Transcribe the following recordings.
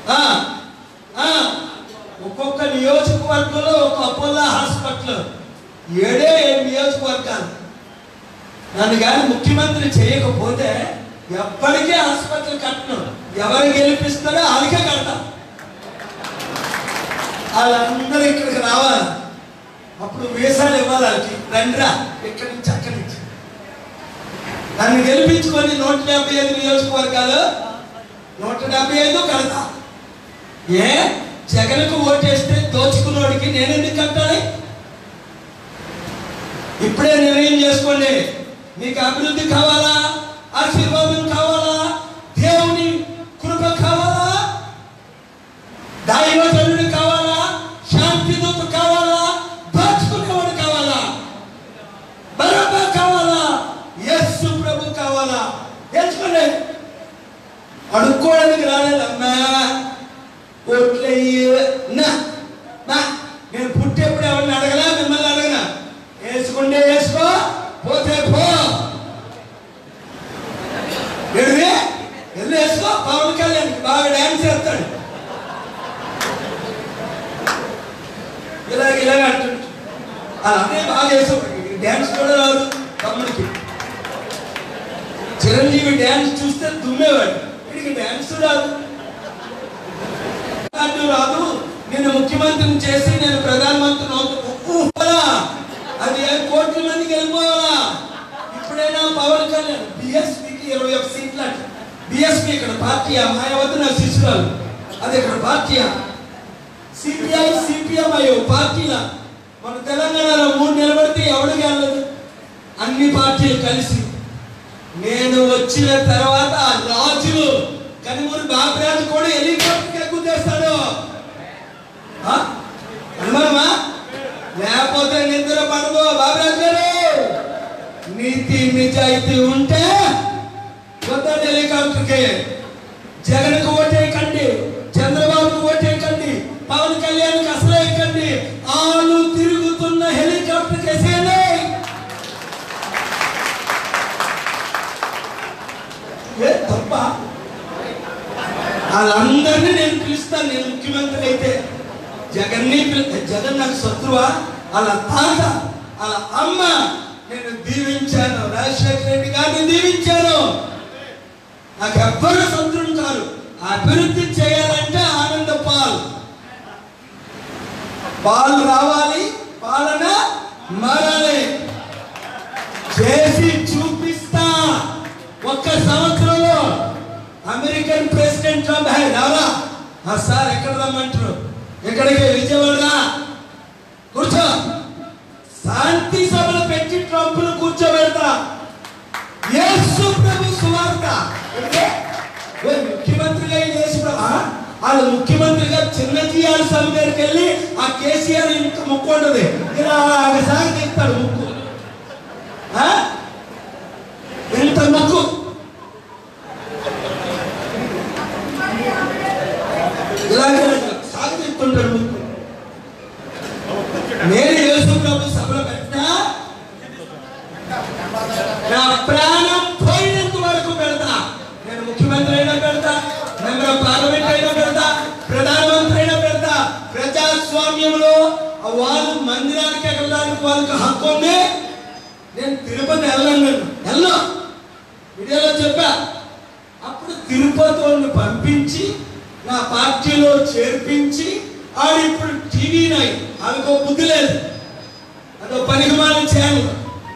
ఆ, ఆ, ఒక్కొక్క నియోజకవర్గంలో ఒక అపోలో హాస్పిటల్ ఏడే ఏడు నియోజకవర్గాలు నన్ను కానీ ముఖ్యమంత్రి చేయకపోతే ఎప్పటికీ హాస్పిటల్ కట్టను ఎవరు గెలిపిస్తారో వాళ్ళకే కడతాం వాళ్ళందరూ ఇక్కడికి రావాలి అప్పుడు వీసాలు ఇవ్వాలి వాళ్ళకి రండిరా ఇక్కడి నుంచి అక్కడి నుంచి నన్ను గెలిపించుకొని నూట డెబ్బై ఐదు నియోజకవర్గాలు నూట డెబ్బై ఐదు కడతా ఏ జగన్కు ఓటేస్తే దోచుకున్నోడికి నేను ఎందుకు కట్టాలి ఇప్పుడే నిర్ణయం చేసుకోండి మీకు అభివృద్ధి కావాలా ఆశీర్వాదం కావాలా దేవుని కృప కావాలా దైవజనుడు కావాలా శాంతి దూత కావాలా దాచుకునేవాడు కావాలా బరబ్బ కావాలా యేసు ప్రభు కావాలా ఎంచుకోండి అడుక్కోవడానికి రాలేదమ్మా ఓట్లయ్యి నా నా నేను పుట్టేప్పుడు ఎవరిని అడగలా మిమ్మల్ని అడగనా వేసుకుంటే వేసుకో పోతే పో ఎడివి వెళ్ళి వేసుకో పవన్ కళ్యాణ్ బాగా డ్యాన్స్ చేస్తాడు ఇలాగ ఇలాగ అంటుంటాడు అలానే బాగా వేసేవాడు డ్యాన్స్ కూడా రాదు తమ్ముడికి చిరంజీవి డ్యాన్స్ చూస్తే తుమ్మేవాడు వీడికి డ్యాన్స్ రాదు అడ్డు రాదు నేను ముఖ్యమంత్రిని చేసి నేను ప్రధానమంత్రి అవుతున్నా అది ఏ కోట్ల మందికి వెళ్ళిపోవాలా ఇప్పుడైనా పవన్ కళ్యాణ్ బిఎస్పికి ఇరవై ఒక సీట్లు అంట బిఎస్పి ఇక్కడ పార్టీ మాయావతి నా శిష్యురాలు అది ఇక్కడ పార్టీ సిపిఐ సిపిఎం అయ్యో పార్టీల మన తెలంగాణలో మూడు నిలబడితే ఎవడు గెలదు అన్ని పార్టీలు కలిసి నేను వచ్చిన తర్వాత ఆ రాజులు కనుమూరి బాబురాజు కూడా హెలికాప్టర్ ఎక్కుతేస్తాడు అనుమానమా లేకపోతే నిద్ర పడదు బాబురాజు గారు నీతి నిజాయితీ ఉంటే వద్దండి హెలికాప్టర్కి జగన్కు ఓటేయకండి చంద్రబాబుకు ఓటేయకండి పవన్ కళ్యాణ్కి అసలు వేయకండి ఆలు తిరుగుతున్న హెలికాప్టర్ కేసేయండి ఏ తప్ప వాళ్ళందరినీ నేను పిలుస్తాను నేను ముఖ్యమంత్రి అయితే జగన్ని పిలు జగన్ నాకు శత్రువా వాళ్ళ తాత వాళ్ళ అమ్మ నేను దీవించాను రాజశేఖర రెడ్డి గారిని దీవించాను నాకు ఎవ్వరు శత్రుడు కాదు అభివృద్ధి చేయాలంటే ఆనంద పాల్ పాలు రావాలి పాలన మారాలి చేసి చూపిస్తా ఒక్క సంవత్సరంలో అమెరికన్ ప్రెసిడెంట్ ట్రంప్ హై రావరా ఆ సార్ ఎక్కడ రమ్మంటారు ఎక్కడికి విజయవాడ రా. కూర్చో శాంతి సభలు పెట్టి ట్రంప్ను కూర్చోబెడతా యేసు ప్రభు సువార్త అంటే, ఏ ముఖ్యమంత్రిగా ఈ యేసు ప్రభు ఆ? వాళ్ళు ముఖ్యమంత్రిగా చిన్న జీఆర్ సభ దగ్గరికి వెళ్ళి ఆ కేసీఆర్ ఇంత ముక్కు ఉండదు ఇలా సాగి తీస్తాడు ముక్కు ఆ? ఎంత ముక్కు ఇలాగే సాగి తీస్తుంటాడు ముక్కు నేను యేసు ప్రభు సభలో పెట్టినా నా ప్రాణం పోయినంత వరకు పెడతా నేను ముఖ్యమంత్రి అయినా పెడతా మెంబర్ ఆఫ్ పార్లమెంట్ అయినా పెడతా ప్రధానమంత్రి అయినా పెడతా ప్రజాస్వామ్యంలో వాళ్ళు మందిరానికి వెళ్ళడానికి వాళ్ళకి హక్కు ఉంది నేను తిరుపతి వెళ్ళను వెళ్ళను వీడియోలో చెప్పా అప్పుడు తిరుపతి వాళ్ళని పంపించి నా పార్టీలో చేర్పించి ఆడు ఇప్పుడు టీవీ నై వాళ్ళకో బుద్ధి లేదు అదో పనికి మాలిన ఛానల్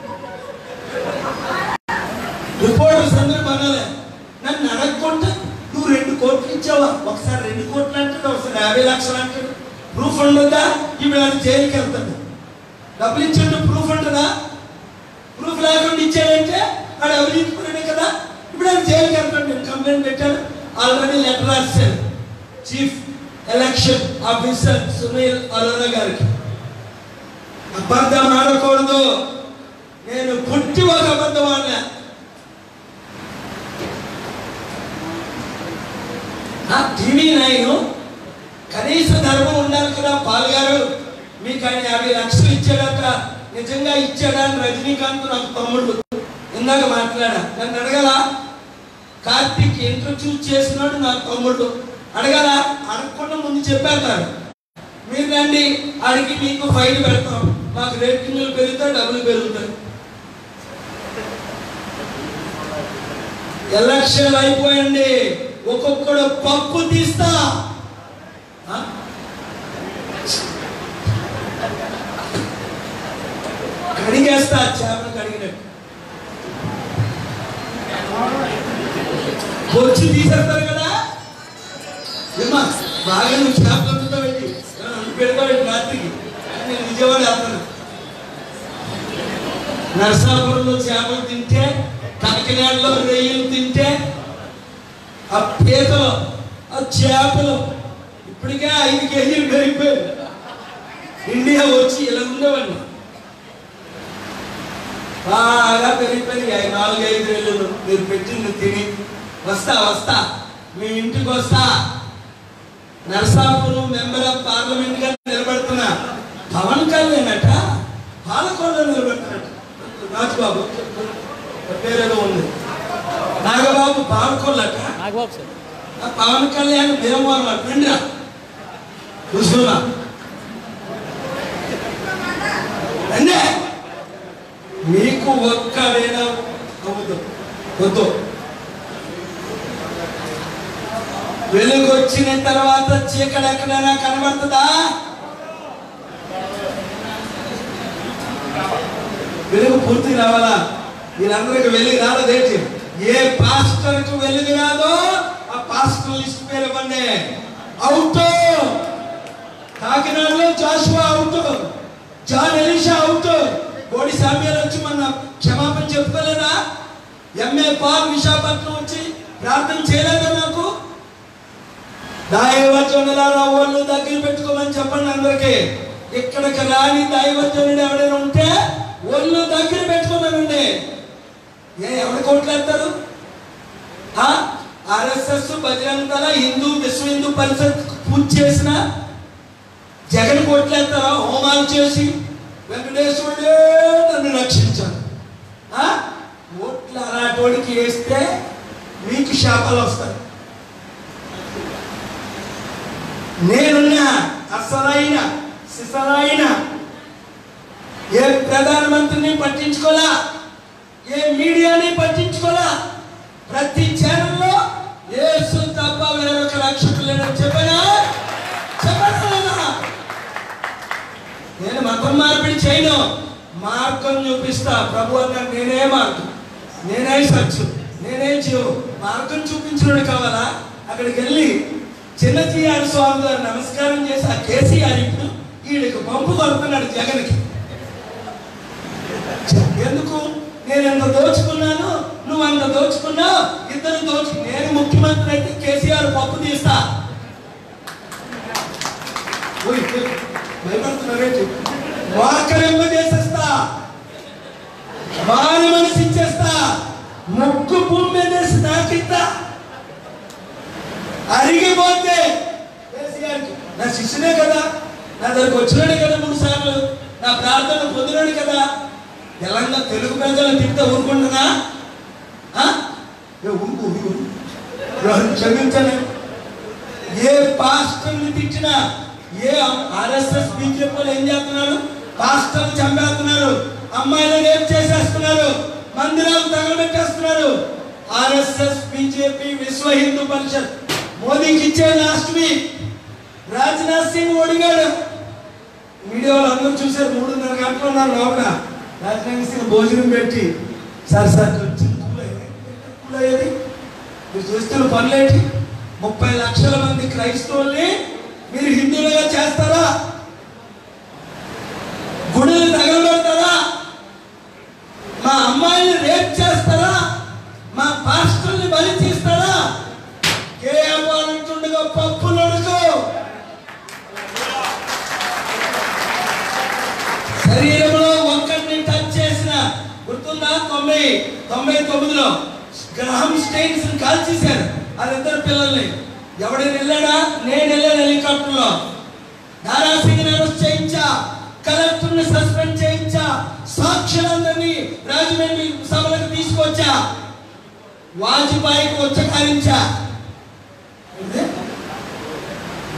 రిపోర్టర్స్ అందరూ పనాలే నన్ను అడగకుండా నువ్వు రెండు కోట్లు ఇచ్చావా ఒకసారి రెండు కోట్లు అంటాడు ఒకసారి యాభై లక్షలు అంటాడు ప్రూఫ్ ఉండదా ఇప్పుడు అది జైలుకి వెళ్తాడు డబ్బులు ఇచ్చిండు ప్రూఫ్ ఉంటుందా ప్రూఫ్ లేకుండా ఇచ్చాడంటే ఆడు అవినీతిపరుడే కదా ఇప్పుడు అది జైలుకి వెళ్తాడు నేను కంప్లైంట్ పెట్టాను ఆల్రెడీ లెటర్ రాశాను chief election officer Sunil Arora గారికి అబద్ధం ఆడకూడదు నేను పుట్టి ఒక అబద్ధం ఆడినా ఆ టీవీ నైన్ కనీస ధర్మం ఉండాలి కదా పాల్ గారు మీకు ఆయన యాభై లక్షలు ఇచ్చాడట నిజంగా ఇచ్చాడా అని రజనీకాంత్ నాకు తమ్ముడు ఇందాక మాట్లాడా నన్ను అడగల కార్తీక్ ఇంటర్వ్యూ చేసినాడు నా తమ్ముడు అడగల అడగకుండా ముందు చెప్పేస్తారు మీరు రండి అడిగి మీకు ఫైల్ పెడతాం మాకు రేటింగ్లు పెరుగుతాయి డబ్బులు పెరుగుతాయి ఎలక్షన్ అయిపోయండి ఒక్కొక్కడు పప్పు తీస్తా ఆ? కడిగేస్తా చేపలు కడిగినట్టు వచ్చి తీసేస్తారు కదా ఏమ్మా బాగా నువ్వు చేపలు వండుతావేంటి పెడతావేంటి రాత్రికి నేను విజయవాడ వెళ్తాను నరసాపురంలో చేపలు తింటే కాకినాడలో రొయ్యలు తింటే ఆ పీతలు ఆ చేపలు ఇప్పటికే ఐదు కేజీలు పెరిగిపోయారు ఇండియా వచ్చి ఇలా ఉండేవాడిని బాగా పెరిగిపోయి ఐదు నాలుగు ఐదు వేలు మీరు పెట్టింది తిని వస్తా వస్తా మీ ఇంటికి వస్తా నరసాపురం మెంబర్ ఆఫ్ పార్లమెంట్ గా నిలబడుతున్నా పవన్ కళ్యాణ్ అట పాలకొండ నిలబడుతున్నట్టు రాజుబాబు పేరేదో ఉంది నాగబాబు పాలకొల్లట నాగబాబు సార్ ఆ పవన్ కళ్యాణ్ భీమవరం అట్లా కూర్చున్నా రండి మీకు ఒక్కడైనా అవ్వదు వద్దు వెలుగు వచ్చిన తర్వాత చీకటి ఎక్కడైనా కనబడుతుందా వెలుగు పూర్తి రావాలా వీళ్ళందరికీ వెలుగు రాలేదేంటి ఏ పాస్టర్కు వెలుగు రాదో ఆ పాస్టర్ లిస్ట్ పేరు ఇవ్వండి అవుట్ కాకినాడలో Joshua out John Elisha out కోడి సామ్యాలు వచ్చి మన క్షమాపణ చెప్పుకోలేదా ఎంఏ పాల్ విశాఖపట్నం వచ్చి ప్రార్థన చేయలేదా నాకు దైవజనులారా వాళ్ళు దగ్గర పెట్టుకోమని చెప్పండి అందరికి ఇక్కడికి రాని దైవజనుడు ఎవరైనా ఉంటే ఒళ్ళు దగ్గర పెట్టుకోమనండి ఏ ఎవరి కోట్లు వేస్తారు ఆర్ఎస్ఎస్ బజరంగ దళ హిందూ విశ్వ హిందూ పరిషత్ పూజ చేసిన జగన్ కోట్లేస్తారా హోమాలు చేసి వెంకటేశ్వరుడే నన్ను రక్షించాను ఆ? ఓట్లు అలాంటి వేస్తే మీకు శాపాలు వస్తాయి నేనున్నా అసలైన సిసలైన ఏ ప్రధానమంత్రిని పట్టించుకోలా ఏ మీడియాని పట్టించుకోలా ప్రతి ఛానల్లో యేసు తప్ప వేరొక రక్షకులు లేదని చెప్పానా చెప్పానా లేదా? నేను మతం మార్పిడి చేయను మార్గం చూపిస్తా ప్రభు అన్నాడు నేనే మార్గం నేనే సత్యం నేనే జీవం మార్గం చూపించినోడు కావాలా అక్కడికి వెళ్ళి చిన్న జీఆర్ స్వామి గారు నమస్కారం చేసి ఆ కేసీఆర్ ఇప్పుడు వీడికి పంపు కొడుతున్నాడు జగన్కి ఎందుకు నేను ఎంత దోచుకున్నాను నువ్వు అంత దోచుకున్నావు ఇద్దరు దోచు నేను ముఖ్యమంత్రి అయితే కేసీఆర్ పప్పు తీస్తా ఓయ్, భయపడుతున్నారేంటి వాకరింప చేసేస్తా వారి మనసు ఇచ్చేస్తా ముక్కు భూమి మీద వేసి నాకిస్తా అరిగిపోతే కేసీఆర్కి నా శిష్యునే కదా నా దగ్గరకు వచ్చినాడు కదా మూడు సార్లు నా ప్రార్థన పొందినాడు కదా తెలంగాణ తెలుగు ప్రజలను తింటే ఊరుకుంటున్నా ఆ? ఏ ఊరుకు ఊరుకు ఎవరు క్షమించలే ఏ పాస్టర్ని తిట్టినా ఏ ఆర్ఎస్ఎస్ బీజేపీలు ఏం చేస్తున్నారు పాస్టర్లు చంపేస్తున్నారు అమ్మాయిలను ఏం చేసేస్తున్నారు మందిరాలు తగలబెట్టేస్తున్నారు ఆర్ఎస్ఎస్ బీజేపీ విశ్వ హిందూ పరిషత్ మోదీకి ఇచ్చే లాస్ట్ వీక్ రాజ్నాథ్ సింగ్ ఓడిగాడు వీడియోలో అందరూ చూసారు మూడున్నర గంటలు ఉన్నారు లోపల రాజ్నాథ్ సింగ్ భోజనం పెట్టి సార్ సార్ కొంచెం కూల్ అయ్యేది. కూల్ అయ్యేది మీరు చూస్తున్న పనులేంటి ముప్పై లక్షల మంది క్రైస్తవుల్ని మీరు హిందువులుగా చేస్తారా గుడులు తగలబెడతారా మా అమ్మాయిని రేప్ చేస్తారా మా పాస్టర్ని బలి తీస్తారా కేవలంటుండగా పప్పు నడుకు శరీరంలో ఒక్కరిని టచ్ చేసిన గుర్తుందా తొంభై తొంభై తొమ్మిదిలో గ్రహం స్టేట్స్ కాల్చేశారు వాళ్ళిద్దరు పిల్లల్ని ఎవడైనా వెళ్ళాడా నేను వెళ్ళాను హెలికాప్టర్లో దారాసింగ్ అరెస్ట్ చేయించా కలెక్టర్ని సస్పెండ్ చేయించా సాక్షులందరినీ రాజమండ్రి సభలకు తీసుకొచ్చా వాజ్పేయికి వచ్చకారించా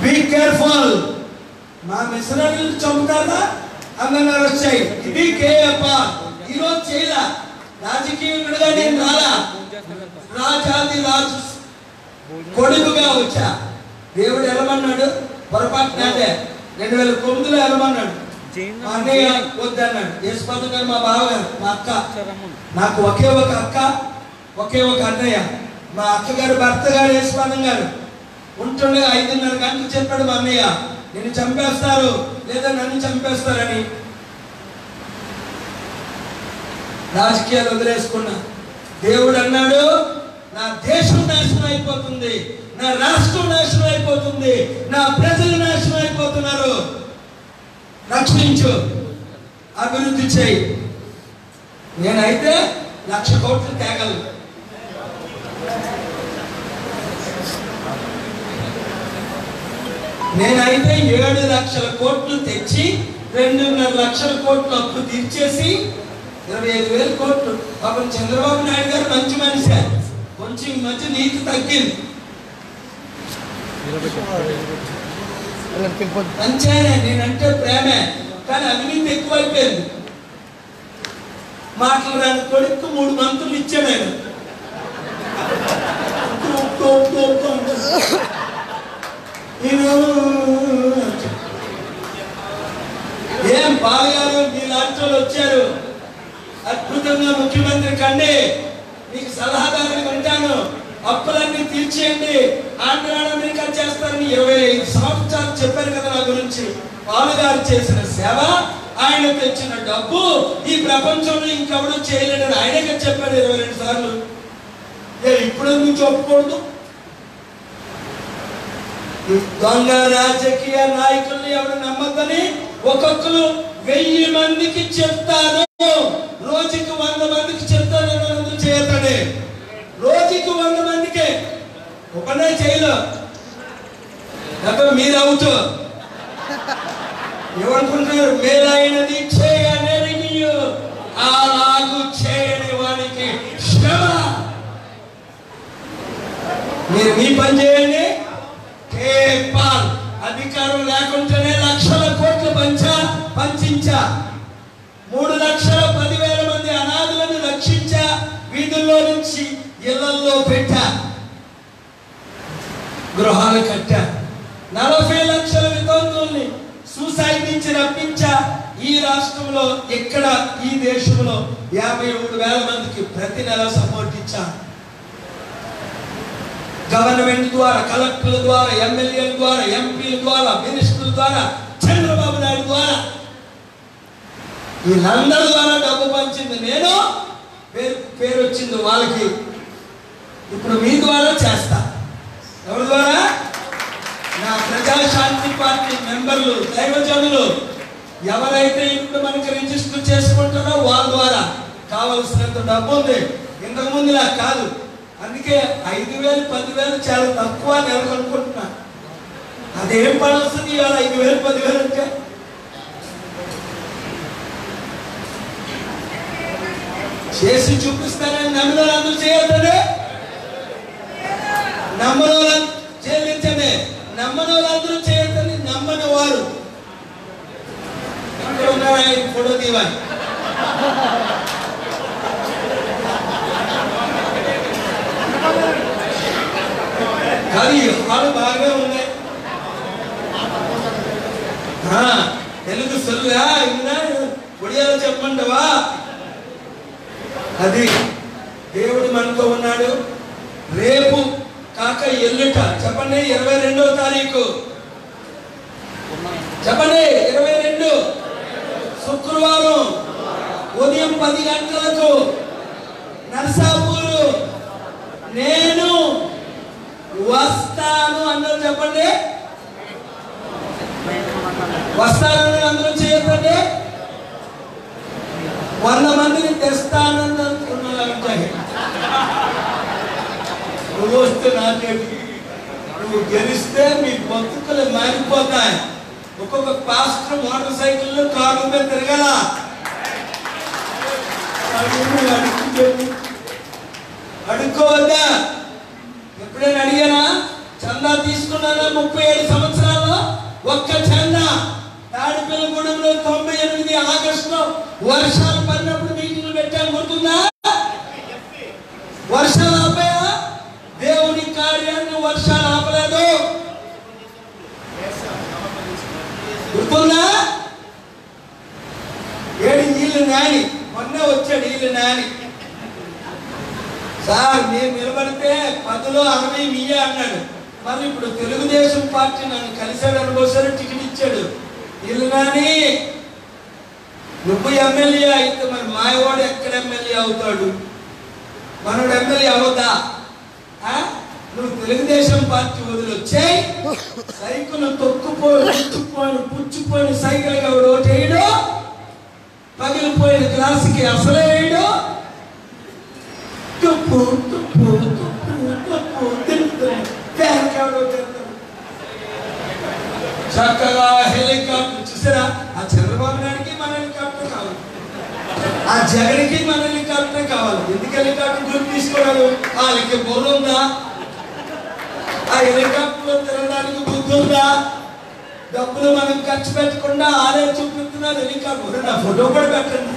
బీ కేర్ఫుల్ మా మిశ్రలు చంపుతారా అందరు వచ్చాయి ఇది కేయప్ప ఈరోజు చేయలా రాజకీయుడిగా నేను రాలా రాజాది రాజు కొడుకుగా వచ్చా దేవుడు ఎలమన్నాడు పొరపాటున అదే రెండు వేల తొమ్మిదిలో ఎలమన్నాడు మా అన్నయ్య వద్దన్నాడు యేసుపాదు గారు మా బావగారు మా అక్క నాకు ఒకే ఒక అక్క ఒకే ఒక అన్నయ్య మా అక్కగారు భర్త గారు యేసుపాదం గారు ఉంటుండగా ఐదున్నర గంటలు చెప్పాడు మా అన్నయ్య నిన్ను చంపేస్తారు లేదా నన్ను చంపేస్తారని రాజకీయాలు వదిలేసుకున్నా దేవుడు అన్నాడు నా దేశం నాశనం అయిపోతుంది నా రాష్ట్రం నాశనం అయిపోతుంది నా ప్రజలు నాశనం అయిపోతున్నారు రక్షించు అభివృద్ధి చేయి నేనైతే లక్ష కోట్లు తేగలను నేనైతే ఏడు లక్షల కోట్లు తెచ్చి రెండున్నర లక్షల కోట్లు అప్పు తీర్చేసి ఇరవై ఐదు వేల కోట్లు పాపం చంద్రబాబు నాయుడు గారు మంచి మనిషి కొంచెం ఈ మధ్య నీతి తగ్గింది మంచిగానే నేనంటే ప్రేమే కానీ అవినీతి ఎక్కువైపోయింది మాటలు రాని కొడుకు మూడు మంత్రులు ఇచ్చాడు ఆయన ఉక్కు, ఉక్కు, ఉక్కు, ఉక్కు అంటాడు. ఈయనేమో ఏం బాగారు మీలాంటి వాళ్ళు వచ్చారు అద్భుతంగా ముఖ్యమంత్రి కండి మీకు సలహాదారుగా ఉంటాను అప్పులన్నీ తీర్చేయండి ఆంధ్ర అమెరికా చేస్తారని ఇరవై ఐదు సంవత్సరాలు చెప్పారు కదా నా గురించి పాలుగారు చేసిన సేవ ఆయన తెచ్చిన డబ్బు ఈ ప్రపంచంలో ఇంకెవడూ చేయలేడని ఆయనకే చెప్పాడు ఇరవై రెండు సార్లు ఏ ఇప్పుడు నుంచి ఒప్పుకూడదు ఈ దొంగ రాజకీయ నాయకుల్ని ఎవరు నమ్మద్దని ఒక్కొక్కరు వెయ్యి మందికి చెప్తాను రోజుకి వంద మందికి చెప్తాను అందరూ చేయతాడే రోజుకి వంద మందికే ఒకనే చేయలు అక్కడ మీరు అవుతూ ఏమనుకుంటున్నారు మేలైనది చేయనెరిగియు అలాగు చేయని వానికి శ్రమ మీరు మీ పని చేయండి పేపాల్ అధికారం లేకుండానే లక్షల కోట్లు పంచా పంచించా మూడు లక్షల పదివేల మంది అనాథులను రక్షించా వీధుల్లో నుంచి ఇళ్లలో పెట్టా గృహాలు కట్టా నలభై లక్షల వితంతుల్ని సూసైడ్ నుంచి రప్పించా ఈ రాష్ట్రంలో ఇక్కడ ఈ దేశంలో యాభై మూడు వేల మందికి ప్రతి నెల సపోర్ట్ ఇచ్చా గవర్నమెంట్ ద్వారా కలెక్టర్ల ద్వారా ఎమ్మెల్యేల ద్వారా ఎంపీల ద్వారా మినిస్టర్ల ద్వారా చంద్రబాబు నాయుడు ద్వారా వీళ్ళందరి ద్వారా డబ్బు పంచింది నేను పేరు పేరు వచ్చింది వాళ్ళకి ఇప్పుడు మీ ద్వారా చేస్తా ఎవరి ద్వారా నా ప్రజాశాంతి పార్టీ మెంబర్లు దైవజనులు ఎవరైతే ఇప్పుడు మనకి రిజిస్టర్ చేసుకుంటారో వాళ్ళ ద్వారా కావలసినంత డబ్బు ఉంది ఇంతకు ముందులా కాదు అందుకే ఐదు వేలు పదివేలు చాలా తక్కువ నెలకు అనుకుంటున్నా అదేం పడుతుంది ఇవాళ ఐదు వేలు పదివేలు అంటే చేసి చూపిస్తానని నమ్మిన అందరూ చేయొద్దండి నమ్మని వాళ్ళు చెల్లించండి నమ్మని వాళ్ళందరూ చేయొద్దని నమ్మని వారు ఇక్కడ ఉన్నాడు ఆయన ఫోటో తీవాలి కానీ హాలు బాగా ఉన్నాయి ఆ, తెలుగు సొల్లా ఇందా ఒడియాలో చెప్పమంటావా అది దేవుడు మనతో ఉన్నాడు రేపు కాక ఎల్లుట చెప్పండి ఇరవై రెండవ తారీఖు చెప్పండి ఇరవై రెండు శుక్రవారం ఉదయం పది గంటలకు నరసాపూరు నేను వస్తాను అందరూ చెప్పండి వస్తానని అందరూ చేయకండి వంద మందిని తెస్తానని అనుకున్నారంటే నువ్వు వస్తే నాకేంటి నువ్వు గెలిస్తే మీ బతుకులు మారిపోతాయి ఒక్కొక్క పాస్టర్ మోటార్ సైకిల్ కారు మీద తిరగల అడుగు అడుక్కు అడుక్కోవద్దా ఎప్పుడైనా అడిగానా చందా తీసుకున్నానా ముప్పై ఏడు సంవత్సరాల్లో ఒక్క చందా తాడిపిల్లగూడెంలో తొంభై ఎనిమిది ఆగస్టులో వర్షాలు పడినప్పుడు మీటింగ్లు పెట్టాను గుర్తుందా వర్షాలు ఆపాయా దేవుని కార్యాన్ని వర్షాలు ఆపలేదు గుర్తుందా ఏడు వీళ్ళు నాని మొన్న వచ్చాడు వీళ్ళు నాని సార్ నేను నిలబడితే పదిలో అరవై మీయే అన్నాడు మరి ఇప్పుడు తెలుగుదేశం పార్టీ నన్ను కలిశాడు అనుకోసారి టికెట్ ఇచ్చాడు వీళ్ళు నాని నువ్వు ఎమ్మెల్యే అయితే మరి మాయవాడు ఎక్కడ ఎమ్మెల్యే అవుతాడు మనోడు ఎమ్మెల్యే అవుతా ఆ? నువ్వు తెలుగుదేశం పార్టీ వదిలొచ్చేయి సైకిల్ తొక్కుపోయి పుచ్చుపోయిన పుచ్చిపోయిన సైకిల్ ఎవడు ఓటేయడు పగిలిపోయిన గ్లాసుకి అసలే వేయడు తుప్పు తుప్పు తుప్పు తుప్పు తిరుగుతుంది ఫ్యాన్కి ఎవడో తిరుగుతాడు. చక్కగా హెలికాప్టర్ చూసారా ఆ చంద్రబాబు నాయుడికి మన హెలికాప్టర్ కావాలి ఆ జగన్కి మన హెలికాప్టర్ కావాలి ఎందుకు హెలికాప్టర్ గుర్తు తీసుకోవడాలు వాళ్ళకి బుర్ర ఉందా ఆ హెలికాప్టర్ తిరగడానికి బుద్ధి ఉందా డబ్బులు మనం ఖర్చు పెట్టకుండా ఆలే చూపిస్తున్నారు హెలికాప్టర్ నా ఫోటో కూడా పెట్టండి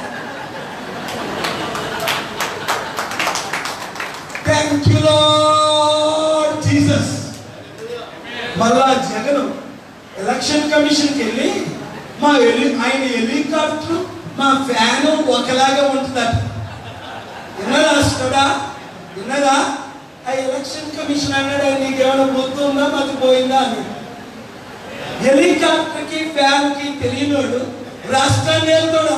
థ్యాంక్ యూ లార్డ్ జీసస్ మళ్ళా జగన్ ఎలక్షన్ కమిషన్కి వెళ్ళి మా హెలి ఆయన హెలికాప్టర్ మా ఫ్యాన్ ఒకలాగా ఉంటుందట విన్నదా అష్టడా విన్నదా ఆ ఎలక్షన్ కమిషన్ అన్నాడు "ఆయన నీకేమైనా బుద్ధి ఉందా మాకు పోయిందా అని హెలికాప్టర్ కి ఫ్యాన్ కి తెలియనోడు రాష్ట్రాన్ని వెళ్తాడు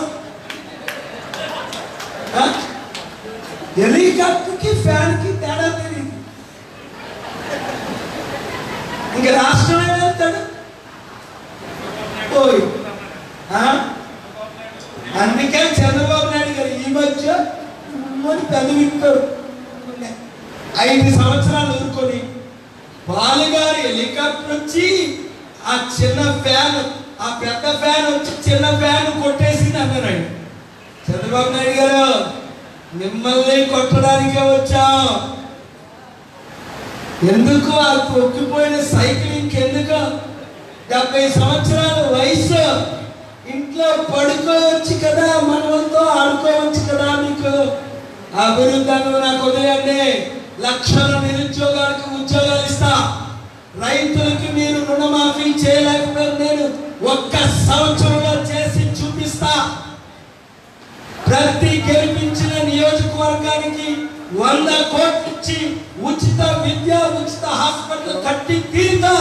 ఆ? హెలికాప్టర్ కి ఫ్యాన్ కి తేడా తెలియదు ఇంకా రాష్ట్రం వెళ్తాడు పోయి ఆ? అందుకే చంద్రబాబు నాయుడు గారు ఈ మధ్య ఉమ్మని పెదవిప్పారు ఐదు సంవత్సరాలు ఊరుకొని బాలుగారి హెలికాప్టర్ వచ్చి ఆ చిన్న ఫ్యాన్ ఆ పెద్ద ఫ్యాన్ వచ్చి చిన్న ఫ్యాన్ కొట్టేసింది అన్నారు ఆయన చంద్రబాబు నాయుడు గారు మిమ్మల్ని కొట్టడానికే వచ్చాం ఎందుకు ఆ తొక్కిపోయిన సైకిల్ ఇంకెందుకు డెబ్బై సంవత్సరాల వయసు ఇంట్లో పడుకోవచ్చు కదా మనవలతో ఆడుకోవచ్చు కదా మీకు అభివృద్ధి అన్నది నాకు వదిలేయండి లక్షల నిరుద్యోగాలకు ఉద్యోగాలు ఇస్తా రైతులకి మీరు రుణమాఫీ చేయలేకపోయారు నేను ఒక్క సంవత్సరంలో చేసి చూపిస్తా ప్రతి గెలిపించిన నియోజకవర్గానికి వంద కోట్లు ఇచ్చి ఉచిత విద్య ఉచిత హాస్పిటల్ కట్టి తీరుతా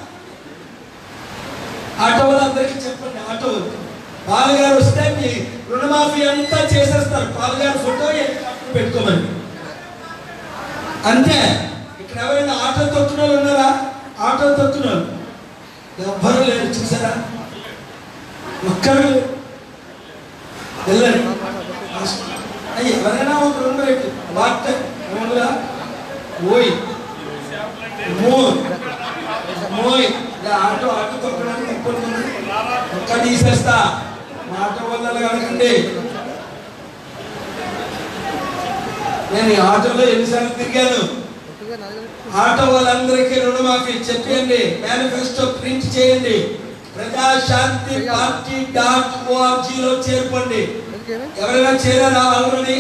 ఆటో వాళ్ళందరికీ చెప్పండి ఆటో వాళ్ళు. పాలుగారు వస్తే మీ రుణమాఫీ అంతా చేసేస్తారు పాలుగారు ఫోటో ఎక్కడ పెట్టుకోమని అంతే ఇక్కడ ఎవరైనా ఆటో తొక్కిన వాళ్ళు ఉన్నారా ఆటో తొక్కిన వాళ్ళు ఎవ్వరూ లేరు చూసారా ఒక్కరు లేరు. వెళ్ళండి అయ్యి ఎవరైనా ఒక రెండు రేటు వాట్ ఏమన్నా ఓయ్ మోయ్ మోయ్ ఇలా ఆటో ఆటో తొక్కడానికి ఇబ్బంది ఉంది ఒక్క తీసేస్తా మా ఆటో వల్ల కడకండి నేను ఈ ఆటోలో ఎన్నిసార్లు తిరిగాను ఆటో వాళ్ళందరికీ రుణమాఫీ చెప్పండి మేనిఫెస్టో ప్రింట్ చేయండి ప్రజాశాంతి పార్టీ డాట్ ఓఆర్జీలో చేర్పండి ఎవరైనా చేరారా ఆల్రెడీ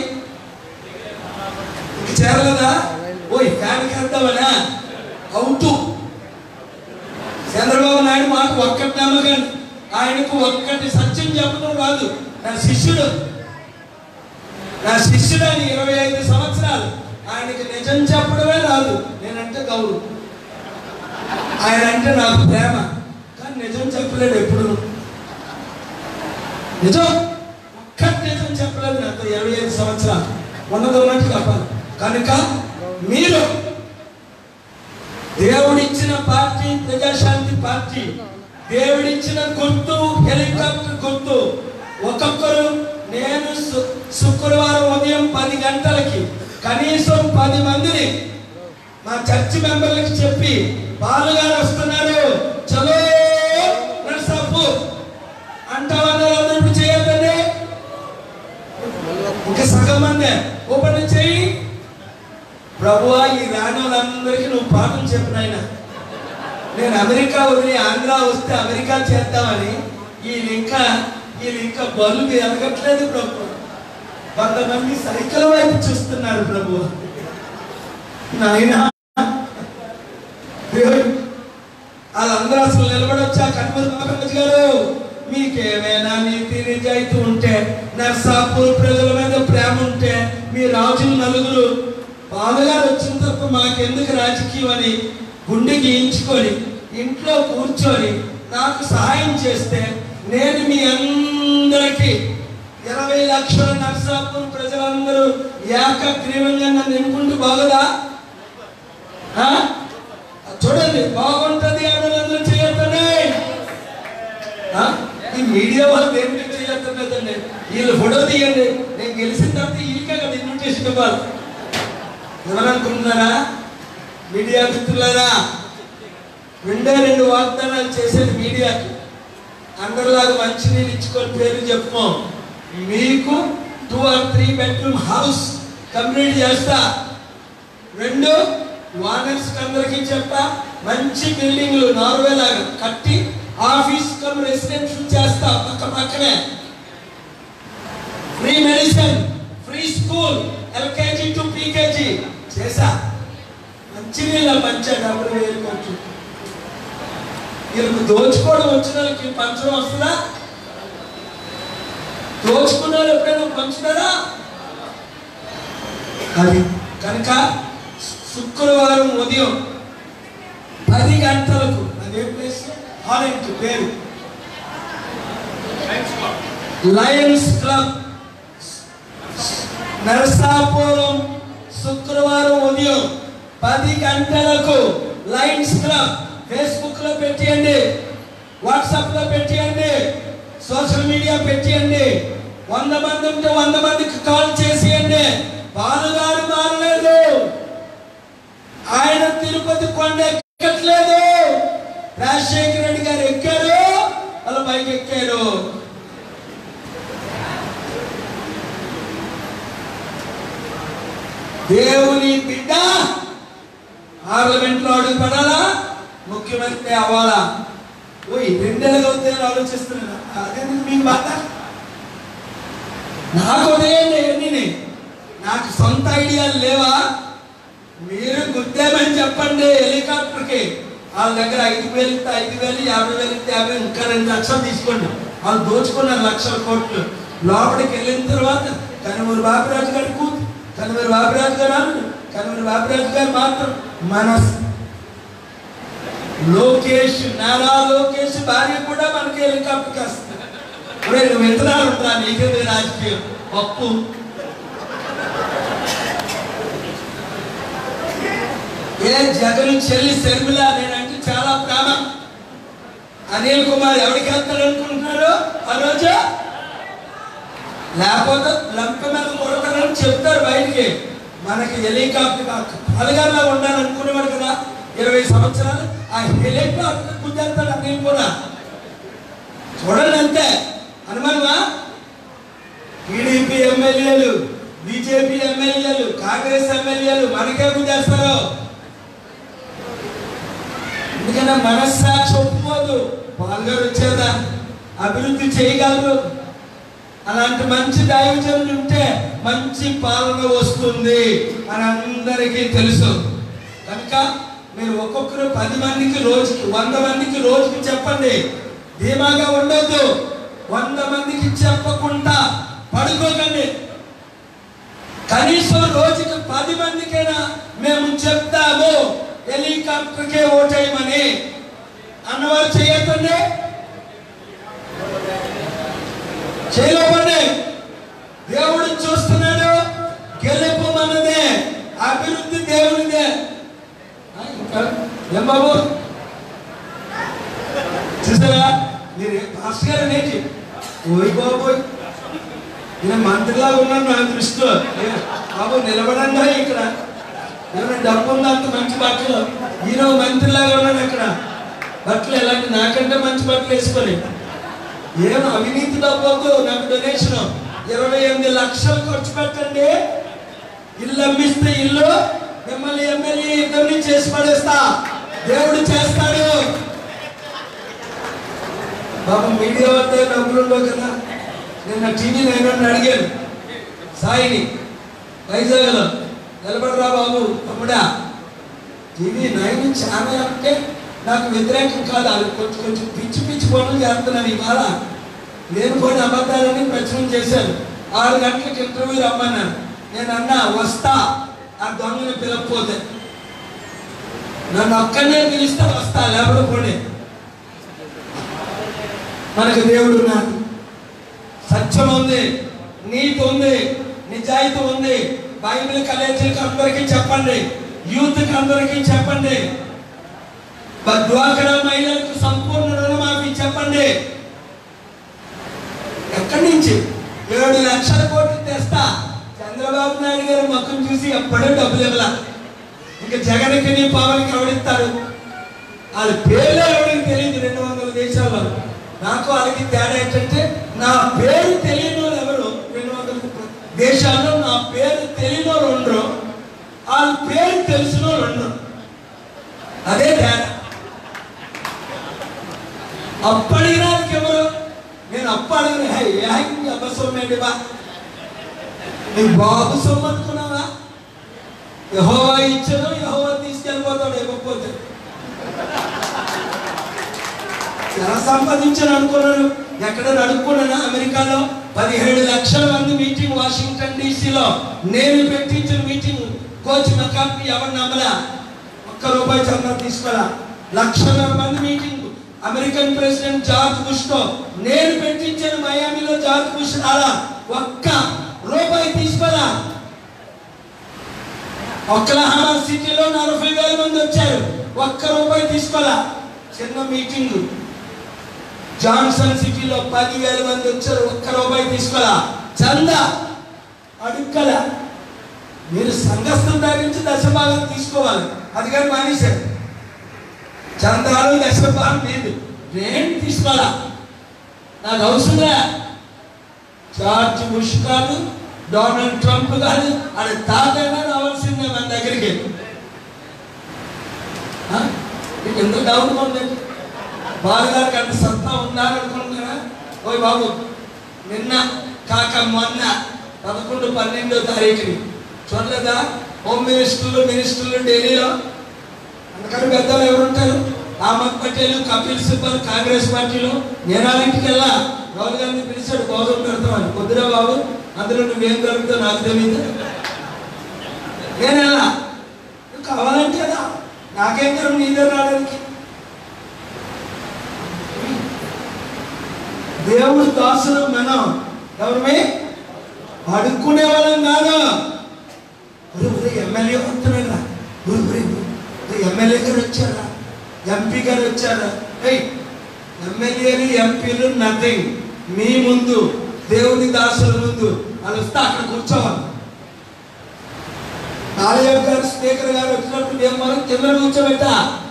ఇంక చేరలేదా ఓయ్ ఫ్యాన్ కడతామనా అవుతూ చంద్రబాబు నాయుడు మాకు ఒక్కటి నమ్మకండి ఆయనకు ఒక్కటి సత్యం చెప్పడం రాదు నా శిష్యుడు నా శిష్యుడు ఆయన ఇరవై ఐదు సంవత్సరాలు ఆయనకి నిజం చెప్పడమే రాదు నేనంటే గౌరవం ఆయన అంటే నాకు ప్రేమ కానీ నిజం చెప్పలేడు ఎప్పుడు నిజం ఒక్కటి నిజం చెప్పలేదు నాతో ఇరవై ఐదు సంవత్సరాలు ఉన్నది ఉన్నట్టు చెప్పాలి కనుక మీరు దేవుడిచ్చిన పార్టీ ప్రజాశాంతి పార్టీ దేవుడిచ్చిన గుర్తు హెలికాప్టర్ గుర్తు ఒక్కొక్కరు నేను శు- శుక్రవారం ఉదయం పది గంటలకి కనీసం పది మందిని మా చర్చి మెంబర్లకి చెప్పి బాలుగారు వస్తున్నారు చలో నర్సాపు అంటామన్నారు అందరూ ఇప్పుడు చేయొద్దండి ఇంకా సగం మందే ఓపెన్ చేయి ప్రభువా ఈ రాని వాళ్ళందరికీ నువ్వు పాఠం చెప్పిన ఆయన నేను అమెరికా వదిలి ఆంధ్ర వస్తే అమెరికా చేద్దామని వీళ్ళు ఇంకా వీళ్ళు ఇంకా బల్బు ఎదగట్లేదు ప్రభు కొంతమంది సైకిల్ వైపు చూస్తున్నారు ప్రభు నాయనా దేవుడు వాళ్ళందరూ అసలు నిలబడొచ్చా కనుమతి బాబు గారు మీకేమైనా నీతి నిజాయితీ ఉంటే నర్సాపూర్ ప్రజల మీద ప్రేమ ఉంటే మీ రాజులు నలుగురు బాధగారు వచ్చిన తప్ప మాకెందుకు రాజకీయం అని గుండె గీయించుకొని ఇంట్లో కూర్చొని నాకు సహాయం చేస్తే నేను మీ అందరికీ ఇరవై లక్షల నర్సాపూర్ ప్రజలందరూ ఏకగ్రీవంగా నన్ను ఎన్నుకుంటూ బాగుదా ఆ? చూడండి బాగుంటది అని చేయొద్దండి ఆ? ఈ మీడియా వాళ్ళు దేనికి చేయొద్దలేదండి వీళ్ళు ఫోటో తీయండి నేను గెలిచిన తర్వాత వీళ్ళకే కదా ఇన్విటేషన్ ఇవ్వాలి ఎవరనుకుంటున్నారా మీడియా మిత్రులారా రెండే రెండు వాగ్దానాలు చేసేది మీడియాకి అందరిలాగా మంచినీళ్ళు ఇచ్చుకొని పేరు చెప్పు మీకు two or three bedroom house complete చేస్తా రెండు వానర్స్ అందరికీ చెప్తా మంచి బిల్డింగ్లు నార్వే లాగా కట్టి ఆఫీస్ కమ్ రెసిడెన్షియల్ చేస్తా పక్క పక్కనే free medicine free school LKG to PKG చేసా మంచి నీళ్ళ పంచా డబ్బులు వేలుకోవచ్చు వీళ్ళకి దోచుకోవడం వచ్చిన వాళ్ళకి పంచడం వస్తుందా దోచుకున్న వాళ్ళు ఎప్పుడైనా పంచుతారా అది కనుక శుక్రవారం ఉదయం పది గంటలకు అదే ప్లేస్ హాలెంట్ పేరు లయన్స్ క్లబ్ నరసాపురం శుక్రవారం ఉదయం పది గంటలకు లయన్స్ క్లబ్ ఫేస్బుక్ లో పెట్టేయండి వాట్సాప్ లో పెట్టేయండి సోషల్ మీడియా పెట్టేయండి వంద మంది ఉంటే వంద మందికి కాల్ చేసేయండి బాలుగారు మారలేదు ఆయన తిరుపతి కొండ ఎక్కట్లేదు రాజశేఖర రెడ్డి గారు ఎక్కారు వాళ్ళ పైకి ఎక్కారు దేవుని బిడ్డ పార్లమెంట్ లో అడుగు పడాలా ముఖ్యమంత్రి అవ్వాలా ఓయ్ రెండేళ్ళగా అవుతాయని ఆలోచిస్తున్నా అదే మీకు బాధ నాకు ఉదయండి ఎన్ని నాకు సొంత ఐడియాలు లేవా మీరు గుద్దామని చెప్పండి హెలికాప్టర్కి వాళ్ళ దగ్గర ఐదు వేలు ఇస్తే ఐదు వేలు యాభై వేలు ఇస్తే యాభై ఇంకా రెండు లక్షలు తీసుకోండి వాళ్ళు దోచుకున్నారు లక్షల కోట్లు లోపలికి వెళ్ళిన తర్వాత కనుమూరు బాబురాజు గారి కూతు కనుమూరు బాబురాజు గారు అల్లుడు కనుమూరు బాబురాజు గారు మాత్రం మనస్ లోకేష్ నారా లోకేష్ భార్య కూడా మనకి హెలికాప్టర్కి వస్తుంది ఇప్పుడు నువ్వు విత్తనాలు ఉంటా నీకేది రాజకీయం పప్పు ఏ జగన్ చెల్లి శర్మిల నేనంటే చాలా ప్రేమ అనిల్ కుమార్ ఎవరికి వెళ్తాడు అనుకుంటున్నారు ఆ రోజు లేకపోతే లంక మీద కొడతారని చెప్తారు బయటికి మనకి హెలికాప్టర్ పాలుగాలా ఉండాలనుకునేవాడు కదా ఇరవై సంవత్సరాలు ఆ హెలికాప్టర్ కుదేస్తాడు అనిల్ కూడా చూడండి అంతే అనుమానమా టీడీపీ ఎమ్మెల్యేలు బీజేపీ ఎమ్మెల్యేలు కాంగ్రెస్ ఎమ్మెల్యేలు మనకే కుదేస్తారు ఎందుకంటే మనస్సాక్షి ఒప్పుకోదు పాల్గొని వచ్చేదా అభివృద్ధి చేయగలరు అలాంటి మంచి దైవజనులు ఉంటే మంచి పాలన వస్తుంది అని అందరికీ తెలుసు కనుక మీరు ఒక్కొక్కరు పది మందికి రోజుకి వంద మందికి రోజుకి చెప్పండి ధీమాగా ఉండొద్దు వంద మందికి చెప్పకుండా పడుకోకండి కనీసం రోజుకి పది మందికైనా మేము చెప్తాము హెలికాప్టర్కే ఓటేయమని అన్నవారు చేయకండి చేయలేమండి దేవుడు చూస్తున్నాడు గెలుపు మనదే అభివృద్ధి దేవునిదే ఆ, ఇంకా ఏం బాబు చూసారా మీరు పాస్టర్ గారు ఏంటి ఓయ్ బాబోయ్ నేను మంత్రిలాగా ఉన్నాను నా దృష్టిలో ఏ, బాబు నిలబడండి ఇక్కడ ఏమైనా డబ్బు ఉందా అంత మంచి బట్టలు ఈయన మంత్రిలాగా ఉన్నాను అక్కడ బట్టలు ఎలాంటి నాకంటే మంచి బట్టలు వేసుకొని ఏం అవినీతి డబ్బు వద్దు నాకు డొనేషన్ ఇరవై ఎనిమిది లక్షలు ఖర్చు పెట్టండి ఇల్లు అమ్మిస్తే ఇల్లు మిమ్మల్ని ఎమ్మెల్యే ఇద్దరిని చేసి పడేస్తా దేవుడు చేస్తాడు బాబు మీడియా వద్ద డబ్బులు ఉండవు కదా నిన్న టీవీ నైన్ అడిగాను సాయిని వైజాగ్లో నిలబడరా బాబు తమ్ముడా టీవీ నైన్ ఛానల్ అంటే నాకు వ్యతిరేకం కాదు అది కొంచెం కొంచెం పిచ్చి పిచ్చి పనులు చేస్తున్నాను ఇవాళ నేను కొన్ని అబద్ధాలని ప్రచురణ చేశాను ఆరు గంటలకు ఇంటర్వ్యూ రమ్మన్నాను నేను అన్నా వస్తా ఆ దొంగని పిలకపోతే నన్ను ఒక్కనే పిలిస్తే వస్తా లేకపోతే పోనీ మనకు దేవుడు ఉన్నాడు సత్యం ఉంది నీతి ఉంది నిజాయితీ ఉంది బైబిల్ కలేజీలకు అందరికీ చెప్పండి యూత్కి అందరికీ చెప్పండి బ- డ్వాక్రా మహిళలకు సంపూర్ణ రుణమాఫీ చెప్పండి ఎక్కడి నుంచి ఏడు లక్షల కోట్లు తెస్తా చంద్రబాబు నాయుడు గారు మొక్కం చూసి ఎప్పుడూ డబ్బులు ఇవ్వలా ఇంకా జగన్కి నీ పవన్కి ఎవడిస్తారు వాళ్ళ పేర్లే ఎవరికి తెలియదు రెండు వందల దేశాల్లో నాకు వాళ్ళకి తేడా ఏంటంటే నా పేరు తెలియని వాళ్ళు ఎవరు రెండు వందల దేశాల్లో నా పేరు తెలియని వాళ్ళు ఉండరు వాళ్ళ పేరు తెలిసిన వాళ్ళు ఉండరు అదే తేడా అప్పు అడిగినానికి ఎవరు నేను అప్పు అడిగిన హే ఏ అబ్బ సొమ్మేంటి బా నీ బాబు సొమ్ము అనుకున్నావా యహోవా ఇచ్చను యహోవా తీసుకెళ్ళిపోతాడు ఇవ్వకపోతే ఎలా సంపాదించాను అనుకున్నాను ఎక్కడ అడుక్కున్నానా అమెరికాలో పదిహేడు లక్షల మంది మీటింగ్ వాషింగ్టన్ డీసీలో నేను పెట్టించిన మీటింగ్ కోచ్ మెకాపి ఎవరు నమ్మలా ఒక్క రూపాయి చందా తీసుకోరా లక్షల మంది meeting American president George Bush తో నేను పెట్టించిన మయామిలో జార్జ్ బుష్ రాలా ఒక్క రూపాయి తీసుకోరా ఒక్కలహామా సిటీలో నలభై వేల మంది వచ్చారు ఒక్క రూపాయి తీసుకోరా చిన్న మీటింగ్ జాన్సన్ సిటీలో పదివేల మంది వచ్చారు ఒక్క రూపాయి తీసుకోరా చందా అడుక్కలా మీరు సంఘస్థం దగ్గర నుంచి దశభాగం తీసుకోవాలి అది కానీ మానేశారు చందాలు దశభాగం లేదు నేను తీసుకోవాలా నాకు అవసరంగా జార్జ్ బుష్ కాదు డొనాల్డ్ ట్రంప్ కాదు అది తాతైనా రావాల్సిందే మన దగ్గరికి ఆ? మీకు ఎందుకు డౌట్ ఉంది బాలుగారికి అంత సత్తా ఉండాలనుకుంటున్నారా ఓయ్ బాబు నిన్న కాక మొన్న పదకొండు పన్నెండో తారీఖుని చూడలేదా హోమ్ మినిస్టర్లు మినిస్టర్లు ఢిల్లీలో అందుకని పెద్దలు ఎవరుంటారు అహ్మద్ పటేల్ కపిల్ సిబ్బల్ కాంగ్రెస్ పార్టీలో నేను వాళ్ళ ఇంటికి వెళ్ళా రాహుల్ గాంధీ పిలిచాడు భోజనం పెడతామని కొద్దిరా బాబు అందులో నువ్వేం కలుగుతావు నాకు తెలియదు నేను వెళ్ళా నువ్వు కావాలంటే కదా నాకేం కలుగు నీ దగ్గర రావడానికి దేవుడు దాసులు మనం ఎవరమే అడుక్కునే వాళ్ళం కాదు ఒరే ఒరే ఎమ్మెల్యే వస్తున్నాడు రా ఒరే ఒరే ఒరే ఎమ్మెల్యే గారు వచ్చారా ఎంపీ గారు వచ్చారా ఏయ్ ఎమ్మెల్యేలు ఎంపీలు నథింగ్ మీ ముందు దేవుని దాసుల ముందు వాళ్ళు వస్తే అక్కడ కూర్చోవాలి నాలుగు గారు స్పీకర్ గారు వచ్చినప్పుడు మేము మనం కింద కూర్చోబెట్టా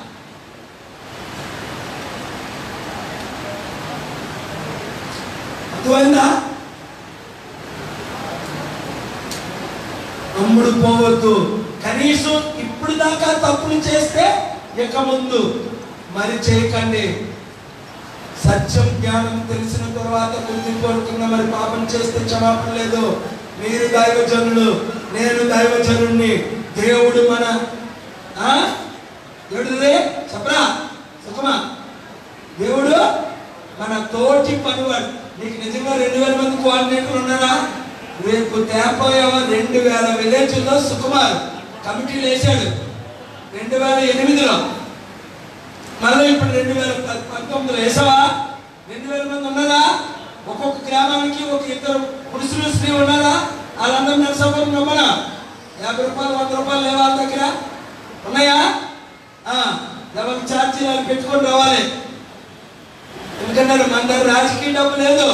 అర్థమైందా అమ్ముడు పోవద్దు కనీసం ఇప్పుడు దాకా తప్పులు చేస్తే ఇక ముందు మరి చేయకండి సత్యం జ్ఞానం తెలిసిన తర్వాత బుద్ధి కోరుకున్న మరి పాపం చేస్తే క్షమాపణ లేదు మీరు దైవజనులు నేను దైవజనుణ్ణి దేవుడు మన ఆ దేవుడుదే చెప్పరా సుఖమా దేవుడు మన తోటి పనివాడు నీకు నిజంగా రెండు వేల మంది కోఆర్డినేటర్లు ఉన్నారా రేపు తేపోయావా రెండు వేల విలేజ్లో సుకుమార్ కమిటీలు వేశాడు రెండు వేల ఎనిమిదిలో మళ్ళీ ఇప్పుడు రెండు వేల ప- పంతొమ్మిదిలో వేసావా రెండు వేల మంది ఉన్నారా ఒక్కొక్క గ్రామానికి ఒక ఇద్దరు పురుషులు స్త్రీ ఉన్నారా వాళ్ళందరూ నరసపురం నమ్మనా యాభై రూపాయలు వంద రూపాయలు లేవా వాళ్ళ దగ్గర ఉన్నాయా ఆ, ఎవరి ఛార్జీలు వాళ్ళు పెట్టుకొని రావాలి ఎందుకంటే మన దగ్గర రాజకీయ డబ్బు లేదు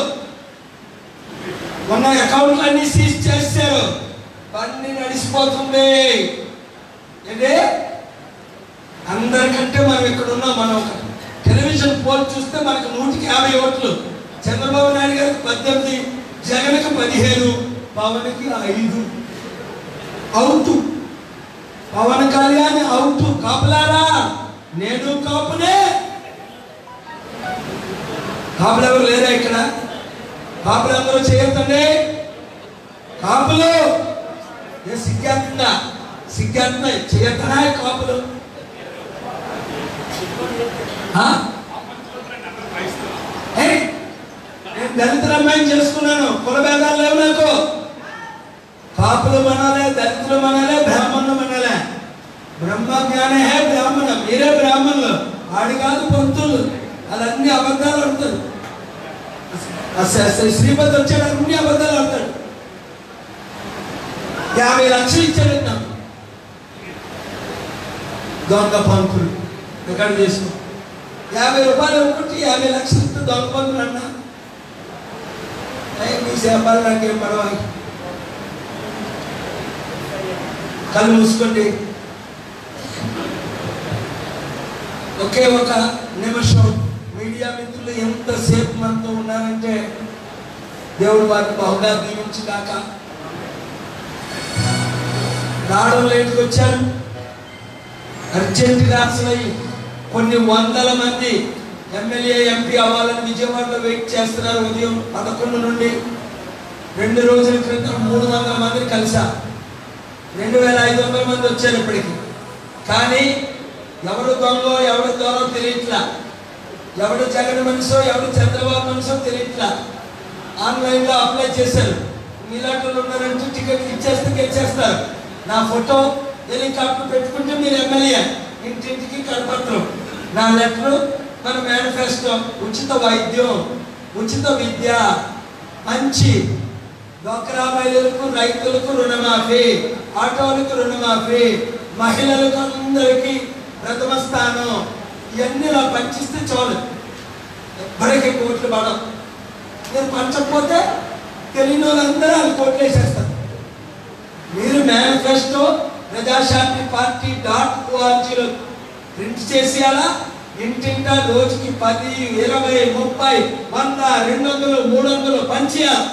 మొన్న అకౌంట్లు అన్ని సీజ్ చేశారు బండి నడిచిపోతుంది ఏంటి అందరికంటే మనం ఇక్కడ ఉన్నాం మనం ఒక టెలివిజన్ పోల్ చూస్తే మనకు నూటికి యాభై ఓట్లు చంద్రబాబు నాయుడు గారికి పద్దెనిమిది జగన్కి పదిహేను పవన్కి ఐదు అవుట్ పవన్ కళ్యాణ్ అవుట్ కాపులారా నేను కాపునే కాపులు ఎవరు లేరా ఇక్కడ కాపులు అందరూ చేయొద్దండి కాపులు ఏ సిగ్గేస్తుందా సిగ్గేస్తుందా చేయొద్దనా ఈ కాపులు ఆ? ఏయ్, నేను దళితుల అమ్మాయిని చేసుకున్నాను కుల భేదాలు లేవు నాకు కాపులు మనాలే దళితులు మనాలే బ్రాహ్మణులు మనాలే బ్రహ్మ జ్ఞానే హే బ్రాహ్మణ మీరే బ్రాహ్మణులు ఆడి కాదు పంతులు అదన్నీ అబద్ధాలు ఆడతారు అస- అసలు శ్రీపతి వచ్చాడు అన్ని అబద్ధాలు ఆడతాడు యాభై లక్షలు ఇచ్చాడు నాకు దొంగ పంతులు ఎక్కడ చేసుకో యాభై రూపాయలు ఒకటి యాభై లక్షలు ఇస్తే దొంగ పంతులు అన్నా ఏయ్, మీ సేపాలు నాకేం పడవ కళ్ళు మూసుకోండి ఒకే ఒక నిమిషం మీడియా మిత్రులు ఎంతసేపు మనతో ఉన్నారంటే దేవుడు వారిని బహుగా దీవించి కాక రావడం లేట్కి వచ్చాను అర్జెంటుగా అసలు ఈ కొన్ని వందల మంది ఎమ్మెల్యే ఎంపీ అవ్వాలని విజయవాడలో వెయిట్ చేస్తున్నారు ఉదయం పదకొండు నుండి రెండు రోజుల క్రితం మూడు వందల మందిని కలిసా రెండు వేల ఐదు వందల మంది వచ్చారు ఇప్పటికి కానీ ఎవడు దొంగో ఎవడు దొరో తెలియట్లా ఎవడు జగన్ మనిషో ఎవడు చంద్రబాబు మనిషో తెలియట్లా ఆన్లైన్లో అప్లై చేశారు మీలాంటి వాళ్ళు ఉన్నారంటే టికెట్ ఇచ్చేస్తే గెలిచేస్తారు నా ఫోటో హెలికాప్టర్ పెట్టుకుంటే మీరు ఎమ్మెల్యే ఇంటింటికి కనపడతారు నా లెటర్ మన మేనిఫెస్టో ఉచిత వైద్యం ఉచిత విద్య మంచి డ్వాక్రా మహిళలకు రైతులకు రుణమాఫీ ఆటోలకు రుణమాఫీ మహిళలకు అందరికీ ప్రథమ స్థానం ఇవన్నీ ఇలా పంచిస్తే చాలు ఎప్పటికీ కోట్లు పడవు నేను పంచకపోతే తెలియని వాళ్ళందరూ వాళ్ళు కోట్లు వేసేస్తారు మీరు మేనిఫెస్టో ప్రజాశాంతి పార్టీ డాట్ ఓఆర్జీలో ప్రింట్ చేసేయాలా ఇంటింటా రోజుకి పది ఇరవై ముప్పై వంద రెండు వందలు మూడు వందలు పంచేయాలి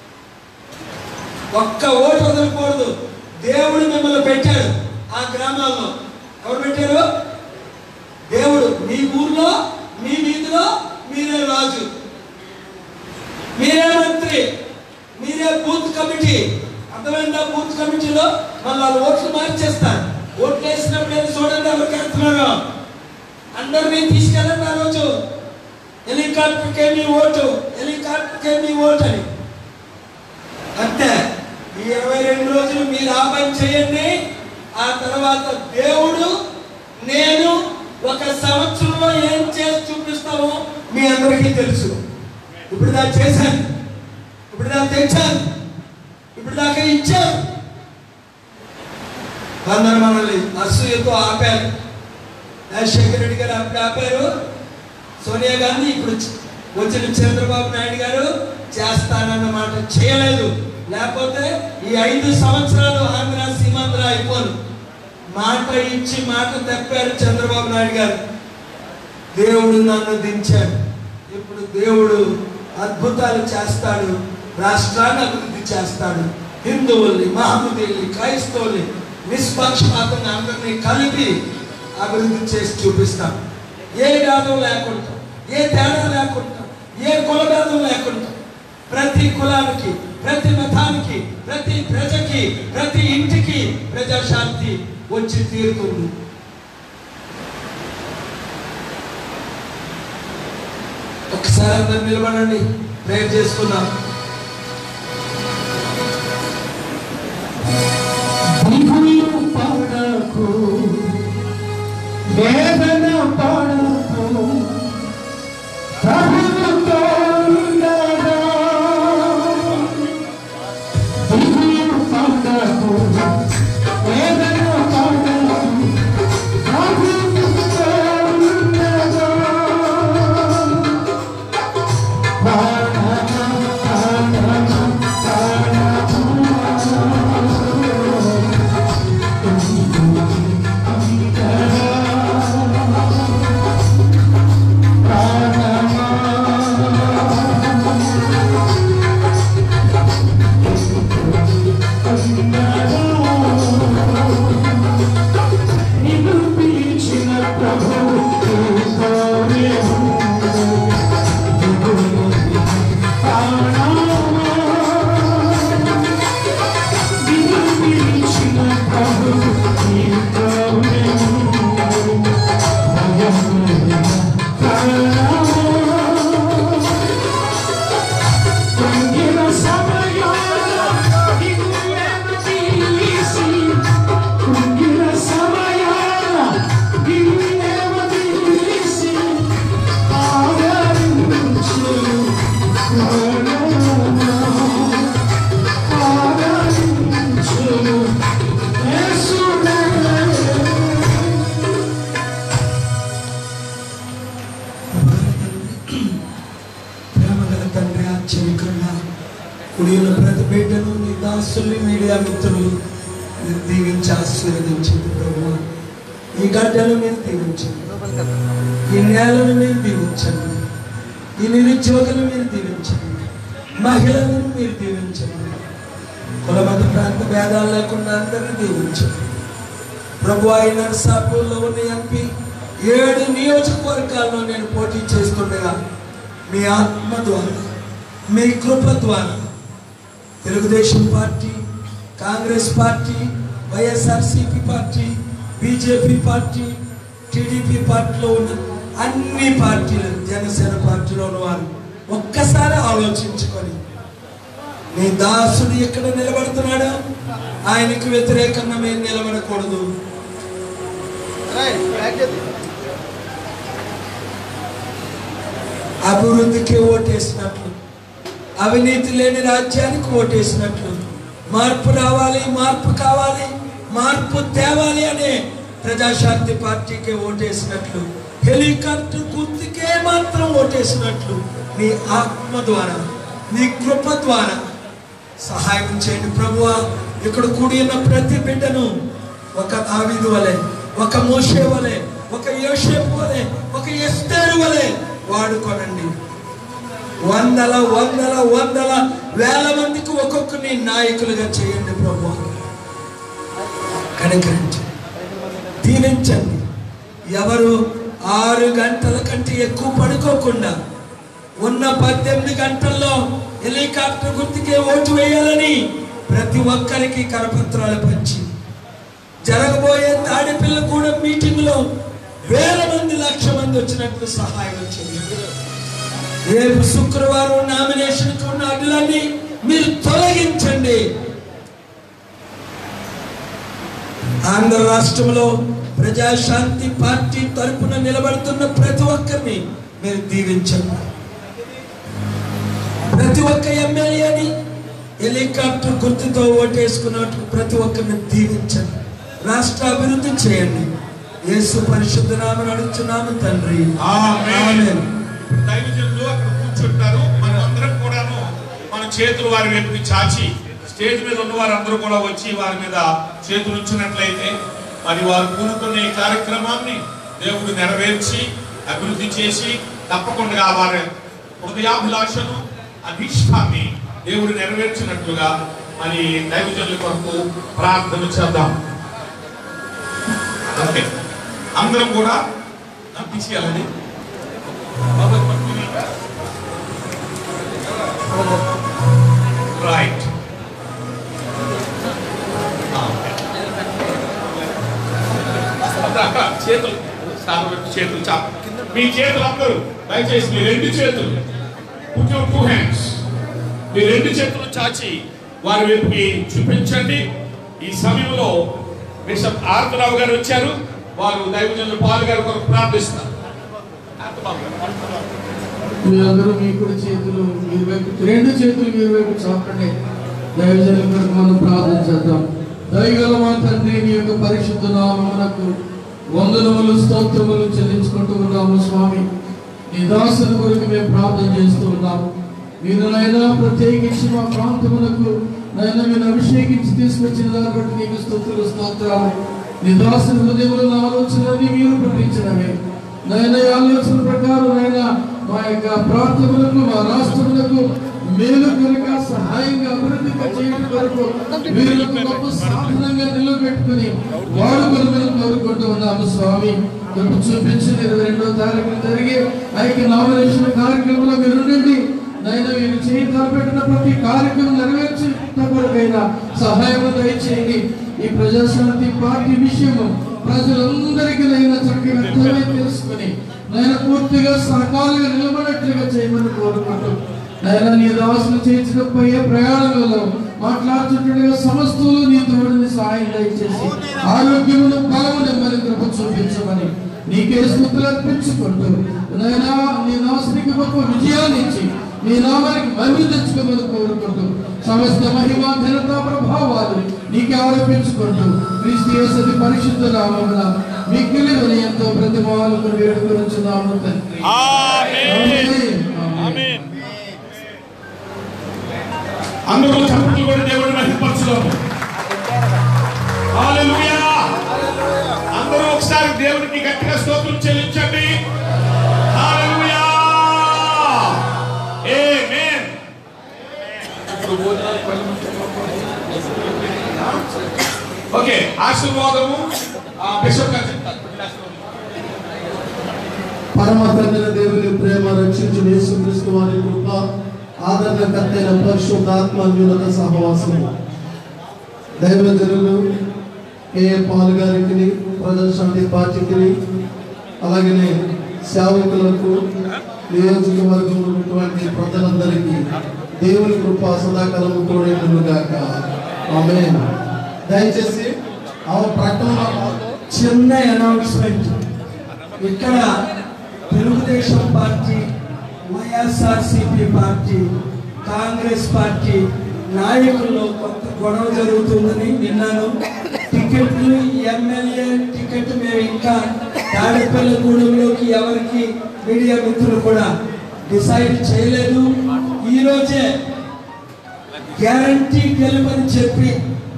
ఒక్క ఓటు వదలకూడదు దేవుడు మిమ్మల్ని పెట్టాడు ఆ గ్రామాల్లో ఎవరు పెట్టారు దేవుడు మీ ఊర్లో మీ వీధిలో మీరే రాజు మీరే మంత్రి మీరే బూత్ కమిటీ అర్థమైందా బూత్ కమిటీలో మళ్ళీ వాళ్ళు ఓట్లు మార్చేస్తారు ఓట్లు వేసినప్పుడు ఏదో చూడండి ఎవరికి వేస్తున్నారు అందరినీ తీసుకెళ్ళండి ఆ రోజు హెలికాప్టర్కే మీ ఓటు హెలికాప్టర్కే మీ ఓటు అని అంతే ఈ ఇరవై రెండు రోజులు మీరు ఆ పని చేయండి ఆ తర్వాత దేవుడు నేను ఒక సంవత్సరంలో ఏం చేసి చూపిస్తామో మీ అందరికీ తెలుసు ఇప్పుడు దాకా చేశాను ఇప్పుడు దాకా తెచ్చాను ఇప్పుడు దాకా ఇచ్చాను కొందరు మనల్ని అసూయతో ఆపారు రాజశేఖర రెడ్డి గారు అప్పుడు ఆపారు సోనియా గాంధీ ఇప్పుడు చ- వచ్చిన చంద్రబాబు నాయుడు గారు చేస్తానన్నమాట చేయలేదు లేకపోతే ఈ ఐదు సంవత్సరాలు ఆంధ్ర సీమాంధ్ర అయిపోను మాట ఇచ్చి మాట తప్పారు చంద్రబాబు నాయుడు గారు దేవుడు నన్ను దించాడు ఇప్పుడు దేవుడు అద్భుతాలు చేస్తాడు రాష్ట్రాన్ని అభివృద్ధి చేస్తాడు హిందువుల్ని మహమ్మదీల్ని క్రైస్తవుల్ని నిష్పక్షపాతంగా అందరినీ కలిపి అభివృద్ధి చేసి చూపిస్తాం ఏ భేదం లేకుండా ఏ తేడా లేకుండా ఏ కుల భేదం లేకుండా ప్రతి కులానికి ప్రతి మతానికి ప్రతి ప్రజకి ప్రతి ఇంటికి ప్రజాశాంతి వచ్చి తీరుతుంది ఒకసారి అందరు నిలబడండి ప్రేయర్ చేసుకుందాం దిగులు పడకు వేదన పడకు ప్రభువుతో ఉండగా దిగులు పడకు వేదన పడకు ప్రభువుతో ఉండగా ప్రాణమా ప్రాణమా ప్రాణమా చెవికుండా కుడిన ప్రతి బిడ్డను నీ దాసుల్ని మీడియా మిత్రులు మీరు దీవించి ఆశీర్వదించింది ప్రభు ఈ గడ్డను మీరు దీవించండి ఈ నేలను మీరు దీవించండి ఈ నిరుద్యోగులు మీరు దీవించండి మహిళలను మీరు దీవించండి కులమత ప్రాంత భేదాలు లేకుండా అందరినీ దీవించండి ప్రభు అయిన నర్సాపూర్లో ఉన్న ఎంపీ ఏడు నియోజకవర్గాల్లో నేను పోటీ చేస్తుండగా మీ ఆత్మ ద్వారా మీ కృప ద్వారా Telugudesam party Congress party YSRCP party BJP party TDP పార్టీలో ఉన్న అన్ని పార్టీలు జనసేన పార్టీలో ఉన్న వారు ఒక్కసారి ఆలోచించుకొని నీ దాసుడు ఎక్కడ నిలబడుతున్నాడు ఆయనకు వ్యతిరేకంగా మేము నిలబడకూడదు అభివృద్ధికి ఓటేసినట్లు అవినీతి లేని రాజ్యానికి ఓటేసినట్లు మార్పు రావాలి మార్పు కావాలి మార్పు తేవాలి అనే ప్రజాశాంతి పార్టీకి ఓటేసినట్లు హెలికాప్టర్ గుర్తుకే మాత్రం ఓటేసినట్లు నీ ఆత్మ ద్వారా నీ కృప ద్వారా సహాయం చేయండి ప్రభువా ఇక్కడ కూడి ఉన్న ప్రతి బిడ్డను ఒక ఆవిదు వలె ఒక మోషే వలె ఒక యోషేపు వలె ఒక ఎస్తేరు వలె వాడుకోనండి వందల వందల వందల వేల మందికి ఒక్కొక్కరిని నాయకులుగా చేయండి ప్రభు కనికరించండి దీవించండి ఎవరు ఆరు గంటల కంటే ఎక్కువ పడుకోకుండా ఉన్న పద్దెనిమిది గంటల్లో హెలికాప్టర్ గుర్తుకే ఓటు వేయాలని ప్రతి ఒక్కరికి కరపత్రాలు పంచి జరగబోయే తాడిపిల్ల కూడా మీటింగ్ లో వేల మంది లక్ష మంది వచ్చినట్లు సహాయం చేయండి రేపు శుక్రవారం నామినేషన్ ఉన్న అడ్డులన్నీ మీరు తొలగించండి ఆంధ్ర రాష్ట్రంలో ప్రజాశాంతి పార్టీ తరపున నిలబడుతున్న ప్రతి ఒక్కరిని మీరు దీవించండి ప్రతి ఒక్క ఎమ్మెల్యేని హెలికాప్టర్ గుర్తుతో ఓటేసుకున్నట్టు ప్రతి ఒక్కరిని దీవించండి రాష్ట్ర అభివృద్ధి చేయండి యేసు పరిశుద్ధ నామని అడుగుతున్నాము తండ్రి ఆమేన్. ఆమేన్. దైవజనులు అక్కడ కూర్చుంటారు మనం అందరం కూడాను మన చేతులు వారి వైపుకి చాచి స్టేజ్ మీద ఉన్న వారందరూ కూడా వచ్చి వారి మీద చేతులు ఉంచినట్లయితే మరి వారు కూరుకునే ఈ కార్యక్రమాన్ని దేవుడు నెరవేర్చి అభివృద్ధి చేసి తప్పకుండా వారి హృదయాభిలాషను అభీష్టాన్ని దేవుడు నెరవేర్చినట్లుగా మరి దైవజనుల కొరకు ప్రార్థన చేద్దాం ఓకే అందరం కూడా తీసేయాలండి రైట్ చేతులు సార్ వైపు చేతులు చాప మీ చేతులు అందరూ దయచేసి మీ రెండు చేతులు పుట్ యువర్ టూ హ్యాండ్స్ మీ రెండు చేతులు చాచి వారి వైపుకి చూపించండి ఈ సమయంలో బిషప్ ఆర్తరావు గారు వచ్చారు వారు దైవజనులు పాలు గారి కొరకు ప్రార్థిస్తారు ఆర్తరావు గారు. మీరందరూ మీ కుడి చేతులు మీరు వైపు రెండు చేతులు మీరు వైపు చాపండి దైవజనుల కొరకు మనం ప్రార్థన చేద్దాం దయగల మా తండ్రి మీ యొక్క పరిశుద్ధ నామమునకు వందనములు స్తోత్రములు చెల్లించుకుంటూ ఉన్నాము స్వామి నీ దాసుల కొరకు మేము ప్రార్థన చేస్తూ ఉన్నాము మీరు నైనా ప్రత్యేకించి మా ప్రాంతమునకు నైనా మీరు అభిషేకించి తీసుకొచ్చిన దాన్ని బట్టి నీకు స్తోత్రులు స్తోత్రాలు నీ దాసుల హృదయంలో ఆలోచనని మీరు పుట్టించినవే నాయన ఈ ఆలోచన ప్రకారం నాయన మా యొక్క ప్రాంతములకు మా రాష్ట్రములకు మేలు కనుక సహాయంగా అభివృద్ధిగా చేయడం కొరకు వీరులకు గొప్ప సాధనంగా నిలబెట్టుకుని వాడుకొని మేము కోరుకుంటూ ఉన్నాము స్వామి కృప చూపించి ఇరవై రెండో తారీఖున జరిగే ఆ యొక్క నామినేషన్ కార్యక్రమంలో మీరు ఉండండి నాయన మీరు చేయి తలపెట్టిన ప్రతి కార్యక్రమం నెరవేర్చి కొరకైనా సహాయం దయచేయండి ఈ ప్రజాశాంతి పార్టీ విషయము ప్రజలందరికీ నైనా చక్కగా అర్థమై తెలుసుకుని నేను పూర్తిగా సహకాలుగా నిలబడట్లుగా చేయమని కోరుకుంటూ నేను నీ దాసులు చేసిన పోయే ప్రయాణంలో మాట్లాడుతుండగా సమస్తలు నీ తోడిని సహాయం దయచేసి ఆరోగ్యమును బలము నెమ్మది కృప చూపించమని నీకే స్థుతులు అర్పించుకుంటూ నైనా నీ దాసునికి గొప్ప విజయాన్ని ఇచ్చి నీ నామానికి మహిమ తెచ్చుకోమని కోరుకుంటూ సమస్త మహిమ ఘనత ప్రభావాలు నీకే ఆరోపించుకుంటూ క్రీస్తు యేసతి పరిశుద్ధ నామమున మిక్కిలి వినయంతో ప్రతిమాలకు వేడుకొనుచున్నాము తండ్రి ఆమేన్ ఆమేన్. ఆమేన్ కూడా దేవుడిని మహిమపరచుదాము హల్లెలూయా అందరూ ఒకసారి దేవునికి గట్టిగా స్తోత్రం చెల్లించండి హల్లెలూయా ఆమేన్ ఓకే ఆశీర్వాదము ఆ బిషప్ గారు చెప్తారు పరమ తండ్రి దేవుని ప్రేమ రక్షించు యేసుక్రీస్తు వారి కృప ఆదరణకర్తైన పరిశుద్ధాత్మ అన్యులత సహవాసము దైవజనులు ఏ పాల్ గారికి ప్రజల శాంతి పార్టీకి అలాగనే సేవకులకు నియోజకవర్గంలో ఉన్నటువంటి ప్రజలందరికీ దేవుని కృప సదాకాలం తోడేటను గాక ఆమె దయచేసి ఆ ప్రకటన చిన్న అనౌన్స్మెంట్ ఇక్కడ Telugudesam party YSRCP party Congress party నాయకుల్లో కొంత గొడవ జరుగుతుందని విన్నాను టికెట్లు ఎమ్మెల్యే టికెట్ మేము ఇంకా తాడేపల్లిగూడెంలోకి ఎవరికి మీడియా మిత్రులు కూడా డిసైడ్ చేయలేదు ఈరోజే గ్యారంటీ గెలుపని చెప్పి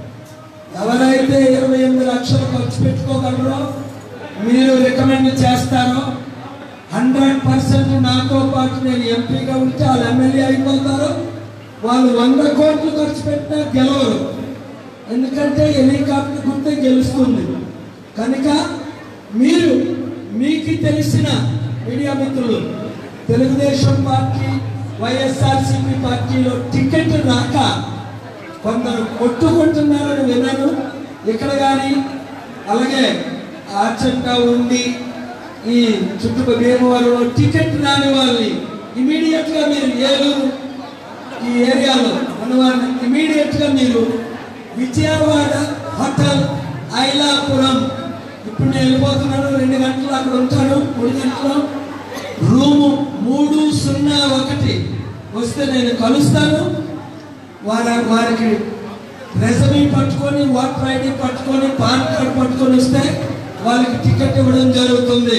ఎవరైతే ఇరవై ఎనిమిది లక్షలు ఖర్చు పెట్టుకోగలరో మీరు రికమెండ్ చేస్తారో హండ్రెడ్ పర్సెంట్ నాతో పాటు నేను ఎంపీగా ఉంటే వాళ్ళు ఎమ్మెల్యే అయిపోతారు వాళ్ళు వంద కోట్లు ఖర్చు పెట్టినా గెలవరు ఎందుకంటే హెలికాప్టర్ గుర్తే గెలుస్తుంది కనుక మీరు మీకు తెలిసిన మీడియా మిత్రులు తెలుగుదేశం పార్టీ వైఎస్ఆర్సీపీ పార్టీలో టికెట్ రాక కొందరు కొట్టుకుంటున్నారని విన్నాను ఇక్కడ కానీ అలాగే ఆచంట ఉండి ఈ చుట్టుపక్కల భీమవరంలో టికెట్ రాని వాళ్ళని ఇమీడియట్ గా మీరు ఏలూరు ఈ ఏరియాలో ఉన్నవారిని ఇమీడియట్ గా మీరు విజయవాడ హోటల్ ఐలాపురం ఇప్పుడు నేను వెళ్ళిపోతున్నాను రెండు గంటలు అక్కడ ఉంటాను మూడు గంటలు రూము మూడు సున్నా ఒకటి వస్తే నేను కలుస్తాను వారి వారికి రెజమీ పట్టుకొని ఓటర్ ఐడి పట్టుకొని పాన్ కార్డ్ పట్టుకొని వస్తే వాళ్ళకి టికెట్ ఇవ్వడం జరుగుతుంది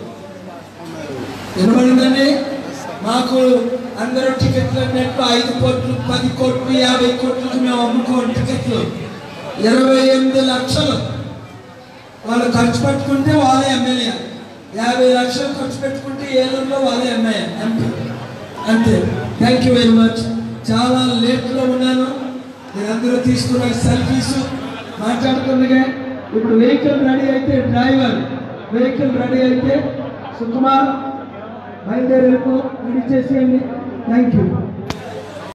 వినబడిందండి మాకు అందరూ టికెట్లు అన్నట్టు ఐదు కోట్లు పది కోట్లు యాభై కోట్లకు మేము అమ్ముకోండి టికెట్లు ఇరవై ఎనిమిది లక్షలు వాళ్ళు ఖర్చు పెట్టుకుంటే వాళ్ళే ఎమ్మెల్యే యాభై లక్షలు ఖర్చు పెట్టుకుంటే ఏలూరులో వాళ్ళే ఎమ్మెల్యే ఎంపీ అంతే థ్యాంక్ యూ వెరీ మచ్ చాలా లేట్లో ఉన్నాను మీరందరూ తీసుకున్న సెల్ఫీస్ మాట్లాడుతుండగా ఇప్పుడు వెహికల్ రెడీ అయితే డ్రైవర్ వెహికల్ రెడీ అయితే సుకుమార్ బయలుదేరి రెడీ చేసేయండి థ్యాంక్ యూ